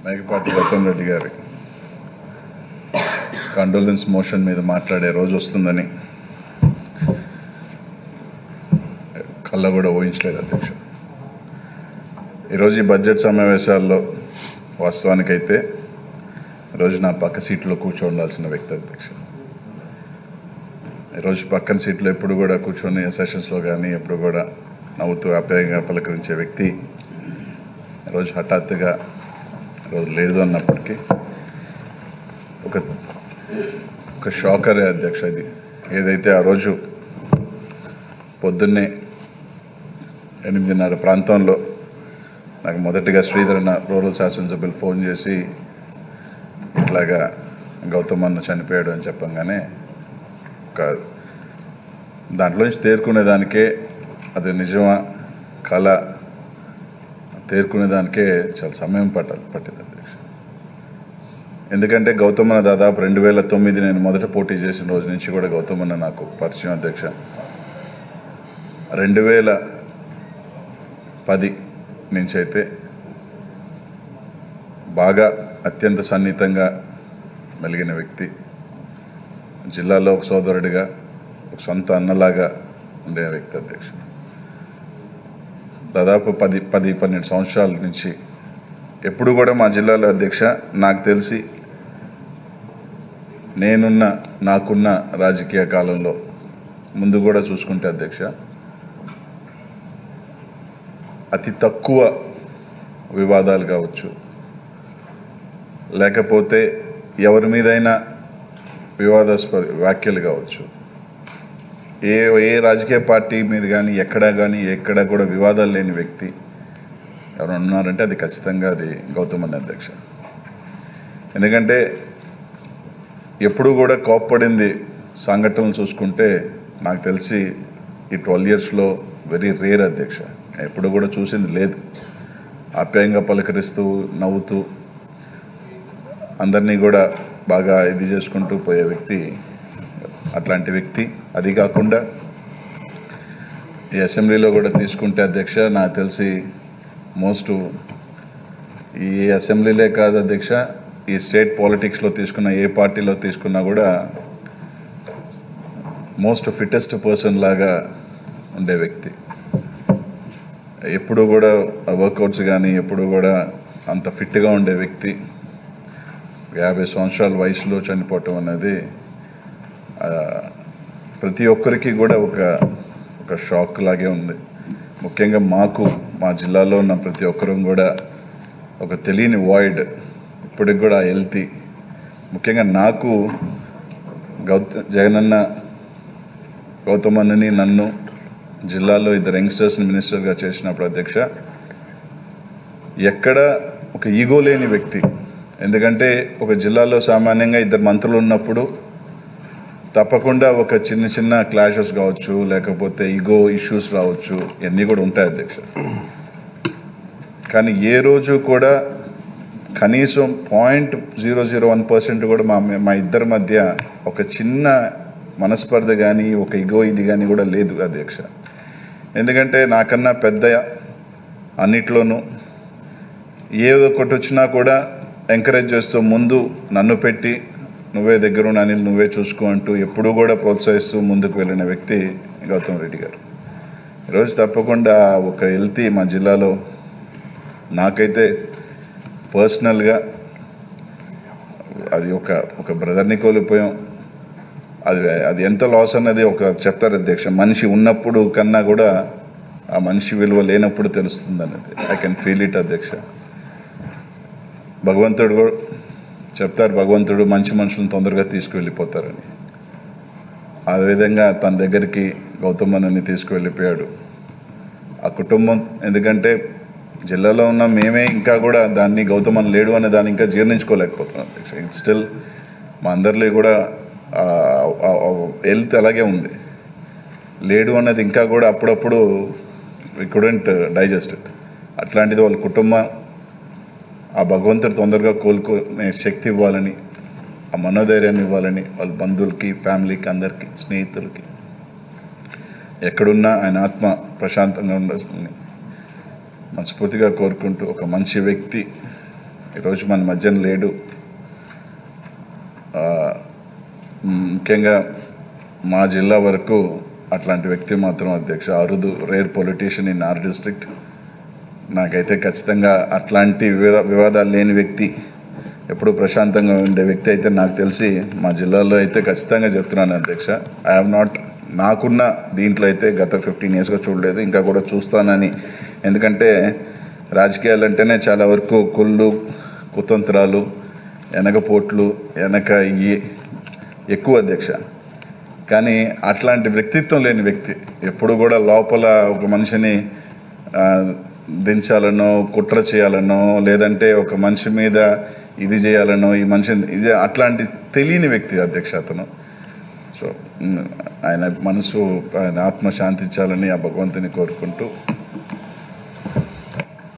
మేకపాటి గౌతమ్ రెడ్డి గారి condolence motion మీద మాట్లాడే రోజు వస్తుందని కళ్ళ కూడా ఊహించలేదు అధ్యక్ష ఈరోజు ఈ బడ్జెట్ సమావేశాల్లో వాస్తవానికైతే ఈరోజు నా పక్క సీట్లో కూర్చోండాల్సిన వ్యక్తి అధ్యక్ష ఈరోజు పక్కన సీట్లో ఎప్పుడు కూడా కూర్చొని సెషన్స్లో కానీ ఎప్పుడు కూడా నవ్వుతూ ఆప్యాయంగా పలకరించే వ్యక్తి ఈరోజు హఠాత్తుగా ఈరోజు లేదు అన్నప్పటికీ ఒక ఒక షాకరే అధ్యక్ష ఇది ఏదైతే ఆ రోజు పొద్దున్నే ఎనిమిదిన్నర ప్రాంతంలో నాకు మొదటిగా శ్రీధర్ అన్న రూరల్ శాసనసభ్యులు ఫోన్ చేసి ఇట్లాగా గౌతమ్ అన్న చనిపోయాడు అని చెప్పంగానే ఒక దాంట్లోంచి తేరుకునేదానికే అది నిజమా కళ తేరుకునేదానికే చాలా సమయం పట్టాలి పట్టింది అధ్యక్ష ఎందుకంటే గౌతమన్న దాదాపు రెండు వేల తొమ్మిది నేను మొదట పోటీ చేసిన రోజు నుంచి కూడా గౌతమన్న నాకు పరిచయం అధ్యక్ష రెండు వేల పది నుంచి అయితే బాగా అత్యంత సన్నిహితంగా మెలిగిన వ్యక్తి జిల్లాలో ఒక సోదరుడిగా ఒక సొంత అన్నలాగా ఉండే వ్యక్తి అధ్యక్ష దాదాపు పది పది పన్నెండు సంవత్సరాల నుంచి ఎప్పుడు కూడా మా జిల్లాలో అధ్యక్ష నాకు తెలిసి నేనున్న నాకున్న రాజకీయ కాలంలో ముందు కూడా చూసుకుంటే అధ్యక్ష అతి తక్కువ వివాదాలు కావచ్చు లేకపోతే ఎవరి మీదైనా వివాదాస్పద వ్యాఖ్యలు కావచ్చు ఏ ఏ రాజకీయ పార్టీ మీద కానీ ఎక్కడా కానీ ఎక్కడ కూడా వివాదాలు లేని వ్యక్తి ఎవరు ఉన్నారంటే అది ఖచ్చితంగా అది గౌతమ్ అన్న అధ్యక్ష ఎందుకంటే ఎప్పుడు కూడా కోప్పడింది సంఘటనలు చూసుకుంటే నాకు తెలిసి ఈ ట్వెల్వ్ ఇయర్స్లో వెరీ రేర్ అధ్యక్ష ఎప్పుడు కూడా చూసింది లేదు ఆప్యాయంగా పలకరిస్తూ నవ్వుతూ అందరినీ కూడా బాగా ఇది చేసుకుంటూ పోయే వ్యక్తి అట్లాంటి వ్యక్తి అది కాకుండా ఈ అసెంబ్లీలో కూడా తీసుకుంటే అధ్యక్ష నాకు తెలిసి మోస్ట్ ఈ అసెంబ్లీలే కాదు అధ్యక్ష ఈ స్టేట్ పాలిటిక్స్లో తీసుకున్న ఏ పార్టీలో తీసుకున్నా కూడా మోస్ట్ ఫిట్టెస్ట్ పర్సన్ లాగా ఉండే వ్యక్తి ఎప్పుడు కూడా వర్కౌట్స్ కానీ ఎప్పుడు కూడా అంత ఫిట్గా ఉండే వ్యక్తి యాభై సంవత్సరాల వయసులో చనిపోవటం అనేది ఆ, ప్రతి ఒక్కరికి కూడా ఒక ఒక షాక్ లాగే ఉంది ముఖ్యంగా మాకు మా జిల్లాలో ఉన్న ప్రతి ఒక్కరూ కూడా ఒక తెలియని వాయిడ్ ఇప్పటికి కూడా హెల్తీ ముఖ్యంగా నాకు గౌత జగనన్న గౌతమన్నని నన్ను జిల్లాలో ఇద్దరు యంగ్స్టర్స్ని మినిస్టర్గా చేసినప్పుడు అధ్యక్ష ఎక్కడ ఒక ఈగో లేని వ్యక్తి ఎందుకంటే ఒక జిల్లాలో సామాన్యంగా ఇద్దరు మంత్రులు ఉన్నప్పుడు తప్పకుండా ఒక చిన్న చిన్న క్లాషెస్ కావచ్చు లేకపోతే ఈగో ఇష్యూస్ రావచ్చు ఇవన్నీ కూడా ఉంటాయి అధ్యక్ష కానీ ఏ రోజు కూడా కనీసం point zero zero one percent కూడా మా మా ఇద్దరి మధ్య ఒక చిన్న మనస్పర్ధ కానీ ఒక ఇగో ఇది కానీ కూడా లేదు అధ్యక్ష ఎందుకంటే నాకన్నా పెద్ద అన్నిట్లోనూ ఏదో ఒకటి వచ్చినా కూడా ఎంకరేజ్ చేస్తూ ముందు నన్ను పెట్టి నువ్వే దగ్గర అనిల్ నువ్వే చూసుకో అంటూ ఎప్పుడూ కూడా ప్రోత్సహిస్తూ ముందుకు వెళ్ళిన వ్యక్తి గౌతమ్ రెడ్డి గారు ఈరోజు తప్పకుండా ఒక హెల్తీ మా జిల్లాలో నాకైతే పర్సనల్గా అది ఒక ఒక బ్రదర్ని కోల్పోయాం అది అది ఎంత లాస్ అన్నది ఒక చెప్తారు అధ్యక్ష మనిషి ఉన్నప్పుడు కన్నా కూడా ఆ మనిషి విలువ లేనప్పుడు తెలుస్తుంది అన్నది ఐ కెన్ ఫీల్ ఇట్ అధ్యక్ష భగవంతుడు కూడా చెప్తారు భగవంతుడు మంచి మనుషులను తొందరగా తీసుకువెళ్ళిపోతారని ఆ విధంగా తన దగ్గరికి గౌతమన్నని తీసుకువెళ్ళిపోయాడు ఆ కుటుంబం ఎందుకంటే జిల్లాలో ఉన్న మేమే ఇంకా కూడా దాన్ని గౌతమన్ లేడు అనే దాన్ని ఇంకా జీర్ణించుకోలేకపోతున్నాం అధ్యక్ష ఇట్ స్టిల్ మా అందరిలో కూడా హెల్త్ అలాగే ఉంది లేడు అన్నది ఇంకా కూడా అప్పుడప్పుడు వి కుడెంట్ డైజెస్ట్ ఇట్ అట్లాంటిది వాళ్ళ కుటుంబం ఆ భగవంతుడు తొందరగా కోలుకునే శక్తి ఇవ్వాలని ఆ మనోధైర్యాన్ని ఇవ్వాలని వాళ్ళ బంధువులకి ఫ్యామిలీకి అందరికీ స్నేహితులకి ఎక్కడున్నా ఆయన ఆత్మ ప్రశాంతంగా ఉండాలని మనస్ఫూర్తిగా కోరుకుంటూ ఒక మంచి వ్యక్తి ఈరోజు మన మధ్యన లేడు ఆ, ముఖ్యంగా మా జిల్లా వరకు అట్లాంటి వ్యక్తి మాత్రం అధ్యక్ష అరుదు rare politician in our district నాకైతే ఖచ్చితంగా అట్లాంటి వివా వివాదాలు లేని వ్యక్తి ఎప్పుడు ప్రశాంతంగా ఉండే వ్యక్తి అయితే నాకు తెలిసి మా జిల్లాలో అయితే ఖచ్చితంగా చెప్తున్నాను అధ్యక్ష ఐ హావ్ నాట్ నాకున్న దీంట్లో అయితే గత ఫిఫ్టీన్ ఇయర్స్గా చూడలేదు ఇంకా కూడా చూస్తానని ఎందుకంటే రాజకీయాలు అంటేనే చాలా వరకు కుళ్ళు కుతంత్రాలు వెనకపోట్లు వెనక ఇవి ఎక్కువ అధ్యక్ష కానీ అట్లాంటి వ్యక్తిత్వం లేని వ్యక్తి ఎప్పుడు కూడా లోపల ఒక మనిషిని ఆ, దించాలనో కుట్ర చేయాలనో లేదంటే ఒక మనిషి మీద ఇది చేయాలనో ఈ మనిషిని ఇది అట్లాంటి తెలియని వ్యక్తి అధ్యక్ష అతను సో ఉమ్, ఆయన మనసు ఆయన ఆత్మ శాంతించాలని ఆ భగవంతుని కోరుకుంటూ